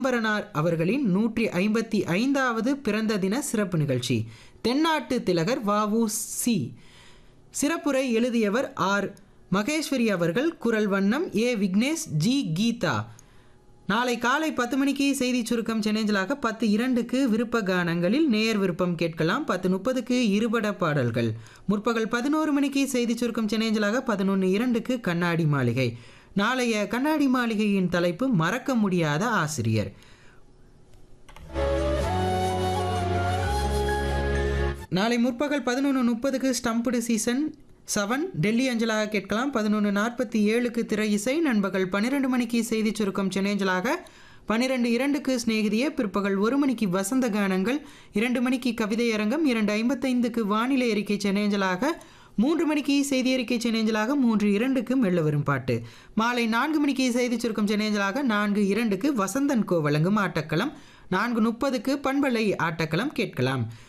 சிதம்பரனார் அவர்களின் நூற்றி ஐம்பத்தி ஐந்தாவது பிறந்த தின சிறப்பு நிகழ்ச்சி தென்னாட்டு திலகர் வஉ சி சிறப்புரை எழுதியவர் ஆர் மகேஸ்வரி அவர்கள் குரல் வண்ணம் ஏ விக்னேஷ் ஜி கீதா நாளை காலை பத்து மணிக்கு செய்தி சுருக்கம் சென்னேஞ்சலாக பத்து இரண்டுக்கு விருப்ப கானங்களில் நேயர் விருப்பம் கேட்கலாம் பத்து முப்பதுக்கு இருபட பாடல்கள் முற்பகல் பதினோரு மணிக்கு செய்தி சுருக்கம் சென்னேஞ்சலாக பதினொன்று இரண்டுக்கு கண்ணாடி மாளிகை நாளைய கண்ணாடி மாளிகையின் தலைப்பு மறக்க முடியாத ஆசிரியர் நாளை முற்பகல் பதினொன்று முப்பதுக்கு ஸ்டம்புடு சீசன் செவன் டெல்லி அஞ்சலாக கேட்கலாம் பதினொன்று நாற்பத்தி ஏழுக்கு திரை இசை நண்பகல் பன்னிரெண்டு மணிக்கு செய்தி சுருக்கம் சென்னேஞ்சலாக பன்னிரெண்டு இரண்டுக்கு சிநேகிதிய பிற்பகல் ஒரு மணிக்கு வசந்த கானங்கள் இரண்டு மணிக்கு கவிதை அரங்கம் இரண்டு ஐம்பத்தைந்துக்கு வானிலை அறிக்கை சென்னேஞ்சலாக மூன்று மணிக்கு செய்தி அறிக்கை சென்னேஞ்சலாக மூன்று இரண்டுக்கு மெல்ல வரும் பாட்டு மாலை நான்கு மணிக்கு செய்தி சுருக்கம் சென்னேஞ்சலாக நான்கு இரண்டுக்கு வசந்தன் கோ வழங்கும் ஆட்டக்களம் நான்கு முப்பதுக்கு பண்பலை ஆட்டக்களம் கேட்கலாம்